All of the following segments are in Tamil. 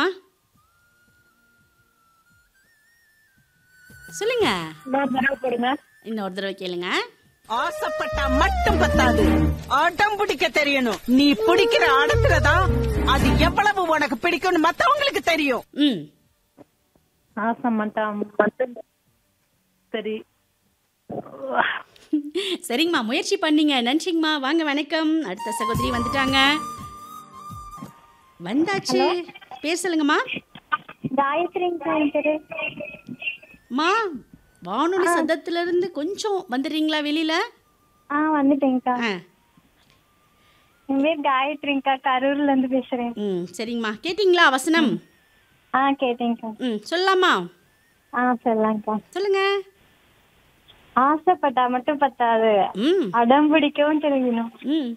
சொல்லுங்கம்மா சொல்லுங்க இன்னொரு தடவை போடுங்க இன்னொரு தடவை கேளுங்க ஆசைப்பட்டா மட்டும் பத்தாது அடம் பிடிக்க தெரியணும் நீ பிடிக்கிற அடத்துலதான் அது எவ்வளவு உனக்கு பிடிக்கும்னு மத்தவங்களுக்கு தெரியும் ம் ஆசை மட்டும் மட்டும் சரி சரிங்கம்மா முயற்சி பண்ணீங்க நன்றிங்கம்மா வாங்க வணக்கம் அடுத்த சகோதரி வந்துட்டாங்க வந்தாச்சு பேர் சொல்லுங்கம்மா காயத்ரிங்க பேரு மா வானொலி சத்தத்துல இருந்து கொஞ்சம் வந்துடுறீங்களா வெளியில ஆ வந்துட்டேங்கக்கா ஆ என் பேர் காயத்ரிங்கக்கா கரூர்ல இருந்து பேசுறேன் ம் சரிங்கம்மா கேட்டிங்களா வசனம் ஆ கேட்டேங்கக்கா ம் சொல்லலாமா ஆ சொல்லலாம்க்கா சொல்லுங்க ஆசைப்பட்டா மட்டும் பத்தாது ம் அடம் பிடிக்கவும் தெரியணும் ம்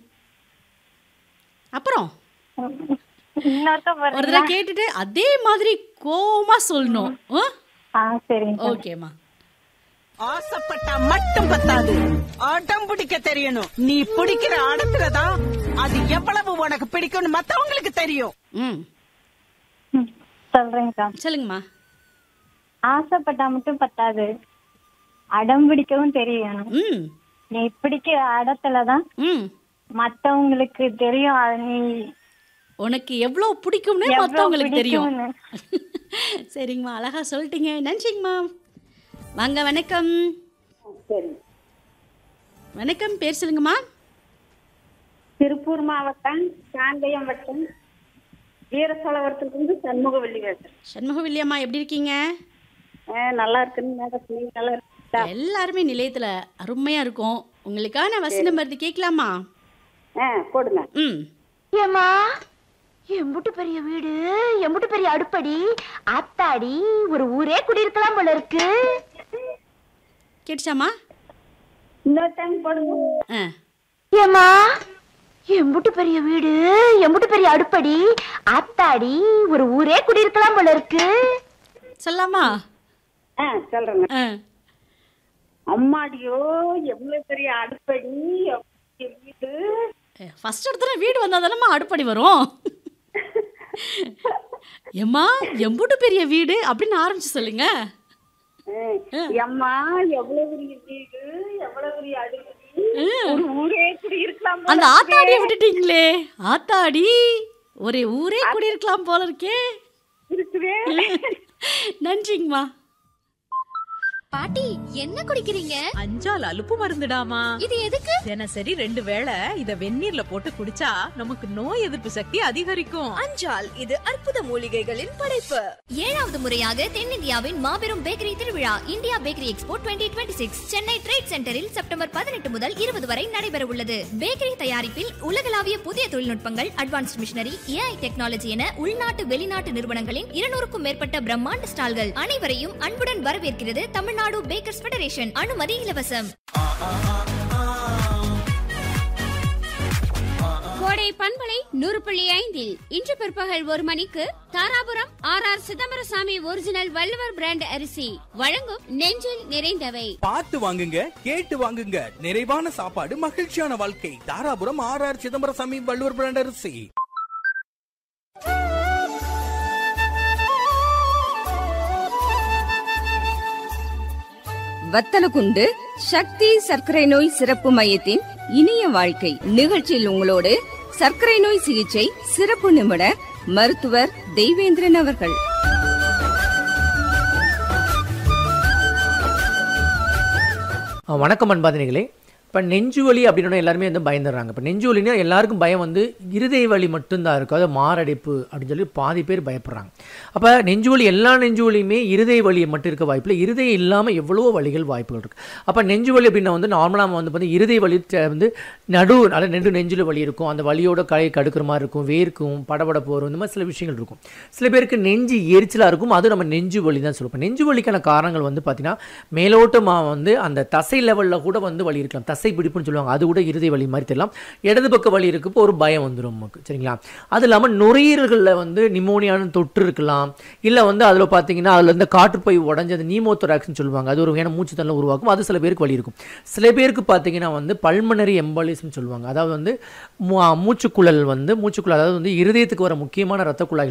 அப்புறம் இன்னொருத்த ஒரு போறீங்களா தடவை கேட்டுட்டு அதே மாதிரி கோவமா சொல்லணும் ஆ? ஆ சரிங்கக்கா ஓகேம்மா ஆசைப்பட்டா மட்டும் பத்தாது அடம் பிடிக்க தெரியணும் நீ பிடிக்கிற அடத்துலதான் அது எவ்வளவு உனக்கு பிடிக்கும்னு மத்தவங்களுக்கு தெரியும் ம் ம், சொல்றேங்கக்கா சொல்லுங்கம்மா ஆசைப்பட்டா மட்டும் பத்தாது அடம் பிடிக்கவும் தெரியணும் ம் நீ பிடிக்கிற இடத்துலதான் ம் மத்தவங்களுக்கு தெரியும் அது நீ உனக்கு எவ்வளோ பிடிக்கும்னு எவ்வளவு மற்றவங்களுக்கு தெரியும் பிடிக்கும்னு. சரிங்கம்மா அழகா சொல்லிட்டீங்க நன்றிங்கம்மா வாங்க வணக்கம் வணக்கம் பேர் சொல்லுங்கம்மா திருப்பூர் மாவட்டம் காங்கயம் வட்டம் வீரசோழவரத்திலிருந்து சண்முகவல்லி பேசுறேன் சண்முகவில்லியம்மா எப்படி இருக்கீங்க ஆ, நல்லா இருக்குன்னு மேடம் நீங்க நல்லா இருக்கா எல்லாருமே நிலையத்துல அருமையா இருக்கும் உங்களுக்கான வசனம் வருது கேட்கலாமா ஆ போடுங்க ம் ஏம்மா எம்புட்டு பெரிய வீடு எம்புட்டு பெரிய அடுப்படி ஆத்தாடி ஒரு ஊரே குடியிருக்கலாம் போல இருக்கு கேட்டுச்சாம்மா இன்னொரு டைம் போடுங்க ஆ ஏம்மா எம்புட்டு பெரிய வீடு எம்புட்டு பெரிய அடுப்படி ஆத்தாடி ஒரு ஊரே குடியிருக்கலாம் போல இருக்கு சொல்லலாமா ஆ சொல்றேங்க ஆ அம்மாடியோ எவ்வளவு பெரிய அடுப்படி எவ்வளவு பெரிய வீடு ஃபர்ஸ்ட் இடத்துல வீடு வந்தால் தானம்மா அடுப்படி வரும் எம்மா எம்புட்டு பெரிய வீடு அப்படின்னு ஆரம்பிச்சு சொல்லுங்க ஆ, அம்மா எவ்வளவு பெரிய வீடு எவ்வளவு பெரிய அடுப்படி ஒரு ஊரே குடியிருக்கலாம் போல அந்த ஆத்தாடியை விட்டுட்டீங்களே ஆத்தாடி ஒரு ஊரே குடியிருக்கலாம் போல இருக்கே இருக்குதே நன்றிங்கம்மா பாட்டி என்ன குடிக்கிறீங்க அஞ்சால் அலுப்பு மருந்துடாமா இது எதுக்கு தினசரி ரெண்டு வேளை இத வெந்நீர்ல போட்டு குடிச்சா நமக்கு நோய் எதிர்ப்பு சக்தி அதிகரிக்கும் அஞ்சால் இது அற்புத மூலிகைகளின் படைப்பு ஏழாவது முறையாக தென்னிந்தியாவின் மாபெரும் பேக்கரி திருவிழா India bakery expo 2026 Chennai trade சென்டரில் செப்டம்பர் பதினெட்டு முதல் இருபது வரை நடைபெற உள்ளது பேக்கரி தயாரிப்பில் உலகளாவிய புதிய தொழில்நுட்பங்கள் அட்வான்ஸ்ட் மிஷினரி ஏஐ டெக்னாலஜி என உள்நாட்டு வெளிநாட்டு நிறுவனங்களின் இருநூறுக்கும் மேற்பட்ட பிரம்மாண்ட ஸ்டால்கள் அனைவரையும் அன்புடன் வரவேற்கிறது தமிழ்நாடு பேக்கர்ஸ் ஃபெடரேஷன் அனுமதி இலவசம் கோடை பண்பலை நூறு புள்ளி ஐந்தில் இன்று பிற்பகல் ஒரு மணிக்கு Dharapuram R R Chidambarasamy original Valluvar brand அரிசி வழங்கும் நெஞ்சில் நிறைந்தவை பார்த்து வாங்குங்க கேட்டு வாங்குங்க நிறைவான சாப்பாடு மகிழ்ச்சியான வாழ்க்கை Dharapuram R R Chidambarasamy Valluvar brand அரிசி வத்தலகுண்டு சக்தி சர்க்கரை நோய் சிறப்பு மையத்தின் இனிய வாழ்க்கை நிகழ்ச்சியில் உங்களோடு சர்க்கரை நோய் சிகிச்சை சிறப்பு நிபுணர் மருத்துவர் தெய்வேந்திரன் அவர்கள் ஆ, வணக்கம் அன்பாதினிகளே இப்போ நெஞ்சு வலி அப்படின்னு எல்லாருமே வந்து பயந்துடுறாங்க இப்போ நெஞ்சு வலினா எல்லாருக்கும் பயம் வந்து இருதய வலி மட்டும்தான் இருக்கும் அது மாரடைப்பு அப்படின்னு சொல்லி பாதி பேர் பயப்படுறாங்க அப்போ நெஞ்சு வலி எல்லா நெஞ்சு வலியுமே இருதய வலி மட்டும் இருக்க வாய்ப்பில்லை இருதயம் இல்லாமல் எவ்வளவோ வலிகள் வாய்ப்புகள் இருக்குது அப்போ நெஞ்சு வலி அப்படின்னா வந்து நார்மலாக வந்து பார்த்து இருதய வலி த- வந்து நடு அதாவது நெடு நெஞ்சில் வலி இருக்கும் அந்த வலியோட கை கடுக்கிற மாதிரி இருக்கும் வேர்க்கும் படபடப்பு வரும் இந்த மாதிரி சில விஷயங்கள் இருக்கும் சில பேருக்கு நெஞ்சு எரிச்சலாக இருக்கும் அது நம்ம நெஞ்சு வலி தான் சொல்லுவோம் நெஞ்சு வலிக்கான காரணங்கள் வந்து பார்த்தீங்கன்னா மேலோட்டமாக வந்து அந்த தசை லெவலில் கூட வந்து வலி இருக்கலாம் தசை பிடிப்புன்னு சொல்லுவாங்க அது கூட இருதய வலி மாதிரி தெரியலாம் இடது பக்க வலி இருக்கப்போ ஒரு பயம் வந்துடும் நமக்கு சரிங்களா அது இல்லாமல் நுரையீரல்களில் வந்து நிமோனியான தொற்று இருக்கலாம் இல்லை வந்து அதில் பார்த்தீங்கன்னா அதில் வந்து காற்றுப்பை உடஞ்சி அது நீமோத்தொராக்ஸ்னு சொல்லுவாங்க அது ஒரு வேணா மூச்சு தள்ள உருவாக்கும் அது சில பேருக்கு வலி இருக்கும் சில பேருக்கு பார்த்தீங்கன்னா வந்து பல்மனரி எம்பாலிசம் சொல்லுவாங்க அதாவது வந்து மூ- மூச்சுக்குழல் வந்து மூச்சுக்குழல் அதாவது வந்து இருதயத்துக்கு வர முக்கியமான ரத்த குழாய்கள்